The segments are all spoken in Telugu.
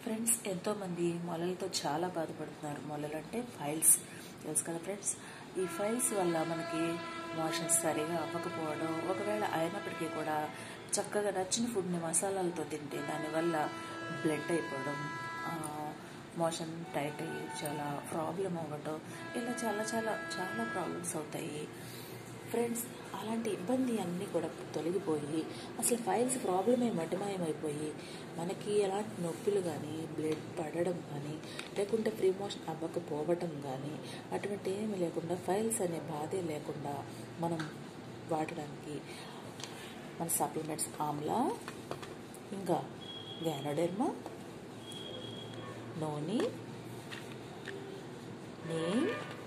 ఫ్రెండ్స్ ఎంతోమంది మొలలతో చాలా బాధపడుతున్నారు మొలలు అంటే ఫైల్స్ తెలుసు కదా ఫ్రెండ్స్ ఈ ఫైల్స్ వల్ల మనకి మోషన్స్ సరిగా అవ్వకపోవడం ఒకవేళ అయినప్పటికీ కూడా చక్కగా నచ్చిన ఫుడ్ని మసాలాలతో తింటే దానివల్ల బ్లడ్ అయిపోవడం మోషన్ టైట్ అయ్యి చాలా ప్రాబ్లం అవ్వడం ఇలా చాలా చాలా చాలా ప్రాబ్లమ్స్ అవుతాయి ఫ్రెండ్స్ అలాంటి ఇబ్బంది అన్నీ కూడా తొలగిపోయి అసలు ఫైల్స్ ప్రాబ్లమే మటమాయమైపోయి మనకి ఎలాంటి నొప్పులు కానీ బ్లడ్ పడడం కానీ లేకుంటే ఫ్రీ మోషన్ అవ్వకపోవటం కానీ అటువంటి ఏమీ లేకుండా ఫైల్స్ అనే బాధే లేకుండా మనం వాడడానికి మన సప్లిమెంట్స్ ఆమ్లా ఇంకా గ్యానోడెర్మా నోని నీమ్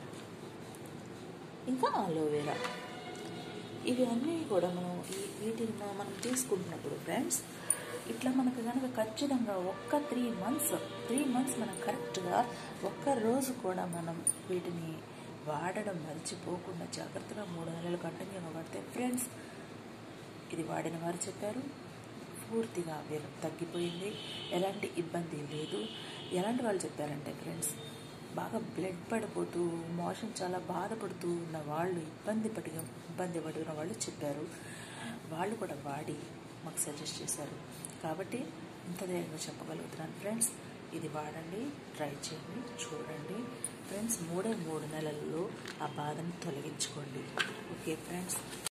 ఇంకా అలోవెరా ఇవి అన్నీ కూడా మనం ఈ వీటిని మనం తీసుకుంటున్నప్పుడు ఫ్రెండ్స్ ఇట్లా మనకు కనుక ఖచ్చితంగా ఒక్క త్రీ మంత్స్ త్రీ మంత్స్ మనం కరెక్ట్గా ఒక్క రోజు కూడా మనం వీటిని వాడడం మర్చిపోకుండా జాగ్రత్తగా మూడు నెలలు కంటిన్యూగా వాడితే ఫ్రెండ్స్ ఇది వాడిన వారు చెప్పారు పూర్తిగా వీళ్ళు తగ్గిపోయింది ఎలాంటి ఇబ్బంది లేదు ఎలాంటి వాళ్ళు చెప్పారంటే ఫ్రెండ్స్ బాగా బ్లడ్ పడిపోతూ మోషన్ చాలా బాధపడుతూ ఉన్న వాళ్ళు ఇబ్బంది పడి ఇబ్బంది పడిన వాళ్ళు చెప్పారు వాళ్ళు కూడా వాడి మాకు సజెస్ట్ చేశారు కాబట్టి ఇంత ధైర్యంగా చెప్పగలుగుతున్నాను ఫ్రెండ్స్ ఇది వాడండి ట్రై చేయండి చూడండి ఫ్రెండ్స్ మూడే మూడు నెలల్లో ఆ బాధను తొలగించుకోండి ఓకే ఫ్రెండ్స్